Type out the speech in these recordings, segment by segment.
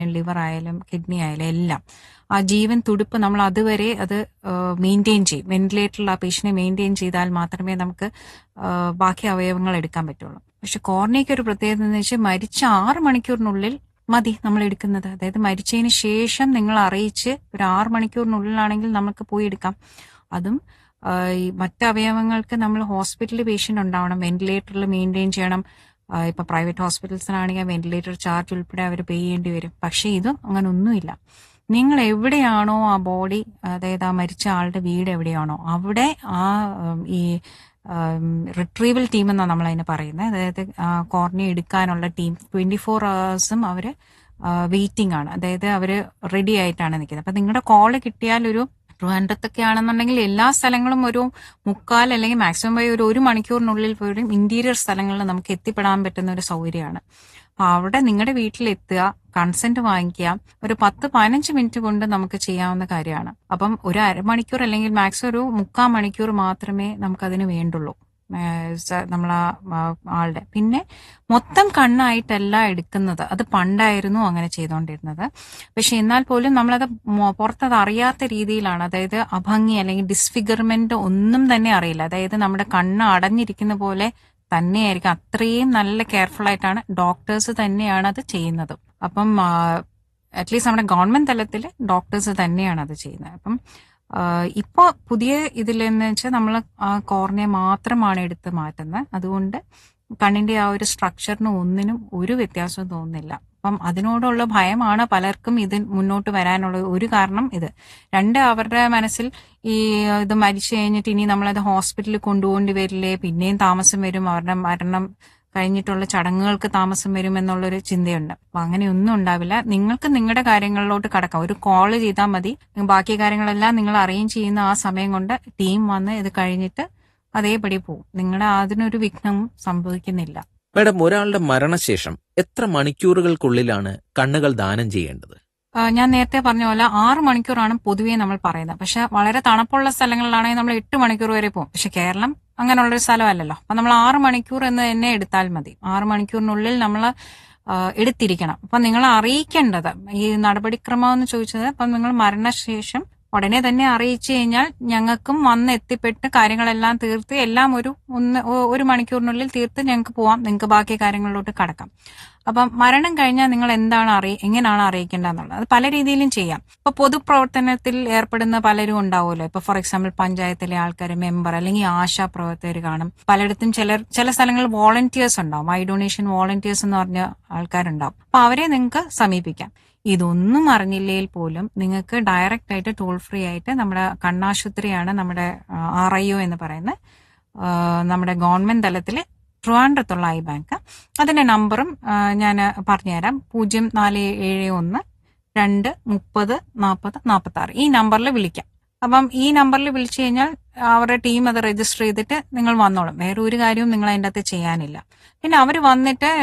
liver ആയാലും kidney ആയാലും എല്ലാം ആ ജീവൻ തുടിപ്പ് നമ്മൾ അതുവരെ അത് മെയിൻറ്റെയിൻ ചെയ്യും വെന്റിലേറ്ററിൽ ആ പേഷ്യനെ മെയിൻറ്റെയിൻ ചെയ്താൽ മാത്രമേ നമുക്ക് ആ, ബാക്കി അവയവങ്ങൾ എടുക്കാൻ പറ്റുള്ളൂ പക്ഷെ കോർണിയയ്ക്ക് ഒരു പ്രത്യേകത എന്ന് വെച്ചാൽ മരിച്ച ആറ് മണിക്കൂറിനുള്ളിൽ മതി നമ്മൾ എടുക്കുന്നത് അതായത് മരിച്ചതിന് ശേഷം നിങ്ങൾ അറിയിച്ച് ഒരു ആറ് മണിക്കൂറിനുള്ളിലാണെങ്കിൽ നമുക്ക് പോയി എടുക്കാം അതും ആ, ഈ മറ്റ് അവയവങ്ങൾക്ക് നമ്മൾ ഹോസ്പിറ്റലിൽ പേഷ്യൻ്റ് ഉണ്ടാവണം വെന്റിലേറ്ററിൽ മെയിൻറ്റെയിൻ ചെയ്യണം ആ, ഇപ്പൊ പ്രൈവറ്റ് ഹോസ്പിറ്റൽസിനാണെങ്കിൽ വെന്റിലേറ്റർ ചാർജ് ഉൾപ്പെടെ അവർ പേ ചെയ്യേണ്ടി വരും പക്ഷെ ഇത് അങ്ങനെ ഒന്നുമില്ല നിങ്ങൾ എവിടെയാണോ ആ ബോഡി അതായത് ആ മരിച്ച ആളുടെ വീട് എവിടെയാണോ അവിടെ ആ ഉം, ഈ റിട്രീവൽ ടീം എന്നാണ് നമ്മൾ അതിന് പറയുന്നത് അതായത് കോർണിയ എടുക്കാനുള്ള ടീം ട്വന്റി ഫോർ അവേഴ്സും അവര് വെയിറ്റിംഗ് ആണ് അതായത് അവര് റെഡി ആയിട്ടാണ് നിൽക്കുന്നത് അപ്പൊ നിങ്ങളുടെ കോള് കിട്ടിയാൽ ഒരു ട്രിവാൻഡ്രത്തൊക്കെ ആണെന്നുണ്ടെങ്കിൽ എല്ലാ സ്ഥലങ്ങളും ഒരു മുക്കാൽ അല്ലെങ്കിൽ മാക്സിമം പോയി ഒരു ഒരു മണിക്കൂറിനുള്ളിൽ പോലും ഇന്റീരിയർ സ്ഥലങ്ങളിൽ നമുക്ക് എത്തിപ്പെടാൻ പറ്റുന്ന ഒരു സൗകര്യമാണ് അപ്പൊ അവിടെ നിങ്ങളുടെ വീട്ടിലെത്തുക കൺസെന്റ് വാങ്ങിക്കുക ഒരു പത്ത് പതിനഞ്ച് മിനിറ്റ് കൊണ്ട് നമുക്ക് ചെയ്യാവുന്ന കാര്യമാണ് അപ്പം ഒരു അരമണിക്കൂർ അല്ലെങ്കിൽ മാക്സിമം ഒരു മുക്കാൽ മണിക്കൂർ മാത്രമേ നമുക്കതിന് വേണ്ടുള്ളൂ നമ്മൾ ആളുടെ പിന്നെ മൊത്തം കണ്ണായിട്ടല്ല എടുക്കുന്നത് അത് പണ്ടായിരുന്നു അങ്ങനെ ചെയ്തുകൊണ്ടിരുന്നത് പക്ഷെ എന്നാൽ പോലും നമ്മളത് മൊ- പുറത്തത് അറിയാത്ത രീതിയിലാണ് അതായത് അഭംഗി അല്ലെങ്കിൽ ഡിസ്ഫിഗർമെന്റ് ഒന്നും തന്നെ അറിയില്ല അതായത് നമ്മുടെ കണ്ണ് അടഞ്ഞിരിക്കുന്ന പോലെ തന്നെയായിരിക്കും അത്രയും നല്ല കെയർഫുൾ ആയിട്ടാണ് ഡോക്ടേഴ്സ് തന്നെയാണ് അത് ചെയ്യുന്നത് അപ്പം അറ്റ്ലീസ്റ്റ് നമ്മുടെ ഗവൺമെന്റ് തലത്തിൽ ഡോക്ടേഴ്സ് തന്നെയാണ് അത് ചെയ്യുന്നത് അപ്പം ഇപ്പോൾ പുതിയ ഇതിലെന്ന് വെച്ചാൽ നമ്മൾ ആ കോർണിയ മാത്രമാണ് എടുത്ത് മാറ്റുന്നത് അതുകൊണ്ട് കണ്ണിന്റെ ആ ഒരു സ്ട്രക്ചറിന് ഒന്നിനും ഒരു വ്യത്യാസവും തോന്നുന്നില്ല അപ്പം അതിനോടുള്ള ഭയമാണ് പലർക്കും ഇത് മുന്നോട്ട് വരാനുള്ള ഒരു കാരണം ഇത് രണ്ട് അവരുടെ മനസ്സിൽ ഈ ഇത് മരിച്ചു കഴിഞ്ഞിട്ട് ഇനി നമ്മളത് ഹോസ്പിറ്റലിൽ കൊണ്ടുപോകേണ്ടി വരില്ലേ പിന്നെയും താമസം വരും അവരുടെ മരണം കഴിഞ്ഞിട്ടുള്ള ചടങ്ങുകൾക്ക് താമസം വരും എന്നുള്ളൊരു ചിന്തയുണ്ട് അപ്പൊ അങ്ങനെയൊന്നും ഉണ്ടാവില്ല നിങ്ങൾക്ക് നിങ്ങളുടെ കാര്യങ്ങളിലോട്ട് കടക്കാം ഒരു കോള് ചെയ്താൽ മതി ബാക്കി കാര്യങ്ങളെല്ലാം നിങ്ങൾ അറേഞ്ച് ചെയ്യുന്ന ആ സമയം കൊണ്ട് ടീം വന്ന് ഇത് കഴിഞ്ഞിട്ട് അതേപടി പോകും നിങ്ങളുടെ അതിനൊരു വിഘ്നവും സംഭവിക്കുന്നില്ല മാഡം ഒരാളുടെ മരണശേഷം എത്ര മണിക്കൂറുകൾക്കുള്ളിലാണ് കണ്ണുകൾ ദാനം ചെയ്യേണ്ടത് ആ, ഞാൻ നേരത്തെ പറഞ്ഞ പോലെ ആറ് മണിക്കൂറാണ് പൊതുവേ നമ്മൾ പറയുന്നത് പക്ഷെ വളരെ തണുപ്പുള്ള സ്ഥലങ്ങളിലാണെങ്കിൽ നമ്മൾ എട്ട് മണിക്കൂർ വരെ പോകും പക്ഷെ കേരളം അങ്ങനെയുള്ളൊരു സ്ഥലമല്ലല്ലോ അപ്പൊ നമ്മൾ ആറ് മണിക്കൂർ എന്ന് തന്നെ എടുത്താൽ മതി ആറ് മണിക്കൂറിനുള്ളിൽ നമ്മൾ എടുത്തിരിക്കണം അപ്പൊ നിങ്ങൾ അറിയിക്കേണ്ടത് ഈ നടപടിക്രമം എന്ന് ചോദിച്ചത് അപ്പൊ നിങ്ങൾ മരണശേഷം ഉടനെ തന്നെ അറിയിച്ചു കഴിഞ്ഞാൽ ഞങ്ങൾക്കും വന്ന് എത്തിപ്പെട്ട് കാര്യങ്ങളെല്ലാം തീർത്ത് എല്ലാം ഒരു ഒന്ന് ഒ- ഒരു മണിക്കൂറിനുള്ളിൽ തീർത്ത് ഞങ്ങൾക്ക് പോവാം നിങ്ങൾക്ക് ബാക്കി കാര്യങ്ങളിലോട്ട് കടക്കാം അപ്പം മരണം കഴിഞ്ഞാൽ നിങ്ങൾ എന്താണ് അറിയ എങ്ങനെയാണ് അറിയിക്കേണ്ടതെന്നുള്ളത് അത് പല രീതിയിലും ചെയ്യാം ഇപ്പൊ പൊതുപ്രവർത്തനത്തിൽ ഏർപ്പെടുന്ന പലരും ഉണ്ടാവുമല്ലോ ഇപ്പൊ ഫോർ എക്സാമ്പിൾ പഞ്ചായത്തിലെ ആൾക്കാർ മെമ്പർ അല്ലെങ്കിൽ ആശാ പ്രവർത്തകർ കാണും പലയിടത്തും ചിലർ ചില സ്ഥലങ്ങളിൽ വോളണ്ടിയേഴ്സ് ഉണ്ടാവും ഐ ഡൊണേഷൻ വോളണ്ടിയേഴ്സ് എന്ന് പറഞ്ഞ ആൾക്കാരുണ്ടാവും അപ്പൊ അവരെ നിങ്ങൾക്ക് സമീപിക്കാം ഇതൊന്നും അറിഞ്ഞില്ലെങ്കിൽ പോലും നിങ്ങൾക്ക് ഡയറക്റ്റ് ആയിട്ട് ടോൾ ഫ്രീ ആയിട്ട് നമ്മുടെ കണ്ണാശുപത്രിയാണ് നമ്മുടെ ആർ ഐ ഒ എന്ന് പറയുന്ന ആ, നമ്മുടെ ഗവൺമെന്റ് തലത്തിൽ ട്രിവാൻഡ്രത്തുള്ള ഐ ബാങ്ക് അതിന്റെ നമ്പറും ഞാൻ പറഞ്ഞുതരാം പൂജ്യം നാല് ഏഴ് ഒന്ന് രണ്ട് മുപ്പത് നാൽപ്പത് നാൽപ്പത്തി ആറ് ഈ നമ്പറിൽ വിളിക്കാം അപ്പം ഈ നമ്പറിൽ വിളിച്ചു കഴിഞ്ഞാൽ അവരുടെ ടീം അത് രജിസ്റ്റർ ചെയ്തിട്ട് നിങ്ങൾ വന്നോളും വേറെ ഒരു കാര്യവും നിങ്ങൾ അതിൻ്റെ അകത്ത് ചെയ്യാനില്ല പിന്നെ അവർ വന്നിട്ട്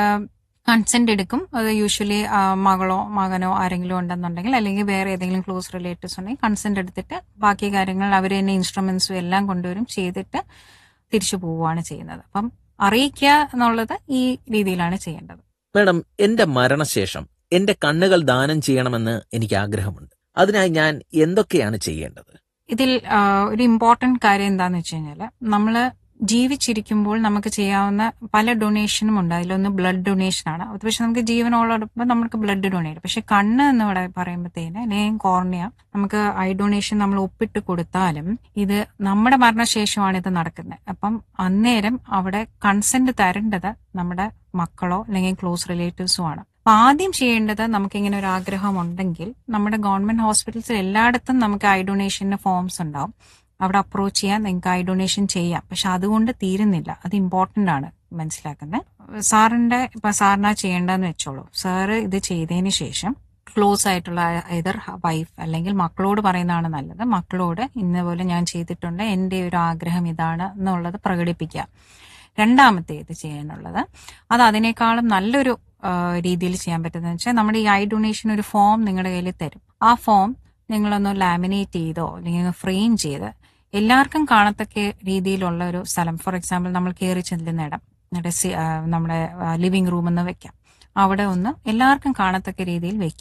കൺസെന്റ് എടുക്കും അത് യൂഷ്വലി മകളോ മകനോ ആരെങ്കിലും ഉണ്ടെന്നുണ്ടെങ്കിൽ അല്ലെങ്കിൽ വേറെ ഏതെങ്കിലും ക്ലോസ് റിലേറ്റീവ്സ് ഉണ്ടെങ്കിൽ കൺസെന്റ് എടുത്തിട്ട് ബാക്കി കാര്യങ്ങൾ അവർ തന്നെ ഇൻസ്ട്രുമെന്റ്സും എല്ലാം കൊണ്ടുവരും ചെയ്തിട്ട് തിരിച്ചു പോവുകയാണ് ചെയ്യുന്നത് അപ്പം അറിയിക്കുക എന്നുള്ളത് ഈ രീതിയിലാണ് ചെയ്യേണ്ടത് മാഡം എന്റെ മരണശേഷം എന്റെ കണ്ണുകൾ ദാനം ചെയ്യണമെന്ന് എനിക്ക് ആഗ്രഹമുണ്ട് അതിനായി ഞാൻ എന്തൊക്കെയാണ് ചെയ്യേണ്ടത് ഇതിൽ ആ, ഒരു ഇമ്പോർട്ടന്റ് കാര്യം എന്താന്ന് വെച്ച് കഴിഞ്ഞാല് നമ്മള് ജീവിച്ചിരിക്കുമ്പോൾ നമുക്ക് ചെയ്യാവുന്ന പല ഡൊണേഷനും ഉണ്ട് അതിലൊന്ന് ബ്ലഡ് ഡൊണേഷൻ ആണ് അത് പക്ഷെ നമുക്ക് ജീവനോടൊപ്പം നമുക്ക് ബ്ലഡ് ഡൊണേറ്റ് പക്ഷെ കണ്ണ് എന്ന് ഇവിടെ പറയുമ്പോഴത്തേന് അല്ലെങ്കിൽ കോർണിയ നമുക്ക് ഐ ഡൊണേഷൻ നമ്മൾ ഒപ്പിട്ട് കൊടുത്താലും ഇത് നമ്മുടെ മരണശേഷമാണ് ഇത് നടക്കുന്നത് അപ്പം അന്നേരം അവിടെ കൺസെന്റ് തരേണ്ടത് നമ്മുടെ മക്കളോ അല്ലെങ്കിൽ ക്ലോസ് റിലേറ്റീവ്സോ ആണ് അപ്പൊ ആദ്യം ചെയ്യേണ്ടത് നമുക്ക് ഇങ്ങനെ ഒരു ആഗ്രഹം ഉണ്ടെങ്കിൽ നമ്മുടെ ഗവൺമെന്റ് ഹോസ്പിറ്റൽസിൽ എല്ലായിടത്തും നമുക്ക് ഐ ഡൊണേഷന് ഫോംസ് ഉണ്ടാവും അവിടെ അപ്രോച്ച് ചെയ്യാൻ നിങ്ങൾക്ക് ഐ ഡൊണേഷൻ ചെയ്യാം പക്ഷെ അതുകൊണ്ട് തീരുന്നില്ല അത് ഇമ്പോർട്ടന്റ് ആണ് മനസ്സിലാക്കുന്നത് സാറിന്റെ ഇപ്പൊ സാറിനാ ചെയ്യേണ്ടതെന്ന് വെച്ചോളൂ സാറ് ഇത് ചെയ്തതിന് ശേഷം ക്ലോസ് ആയിട്ടുള്ള either വൈഫ് അല്ലെങ്കിൽ മക്കളോട് പറയുന്നതാണ് നല്ലത് മക്കളോട് ഇന്നപോലെ ഞാൻ ചെയ്തിട്ടുണ്ട് എൻ്റെ ഒരു ആഗ്രഹം ഇതാണ് എന്നുള്ളത് പ്രകടിപ്പിക്കുക രണ്ടാമത്തെ ഇത് ചെയ്യാനുള്ളത് അത് അതിനേക്കാളും നല്ലൊരു ആ, രീതിയിൽ ചെയ്യാൻ പറ്റുന്നത് വെച്ചാൽ നമ്മുടെ ഈ ഐ ഡൊണേഷൻ ഒരു ഫോം നിങ്ങളുടെ കയ്യിൽ തരും ആ ഫോം നിങ്ങളൊന്ന് ലാമിനേറ്റ് ചെയ്തോ അല്ലെങ്കിൽ ഫ്രെയിം ചെയ്ത് എല്ലാവർക്കും കാണത്തക്ക രീതിയിലുള്ള ഒരു സ്ഥലം ഫോർ എക്സാമ്പിൾ നമ്മൾ കയറി ചെല്ലുന്ന ഇടം നമ്മുടെ സി- ആ, നമ്മുടെ ലിവിംഗ് റൂം എന്ന് വെക്കാം അവിടെ ഒന്ന് എല്ലാവർക്കും കാണത്തക്ക രീതിയിൽ വെക്കുക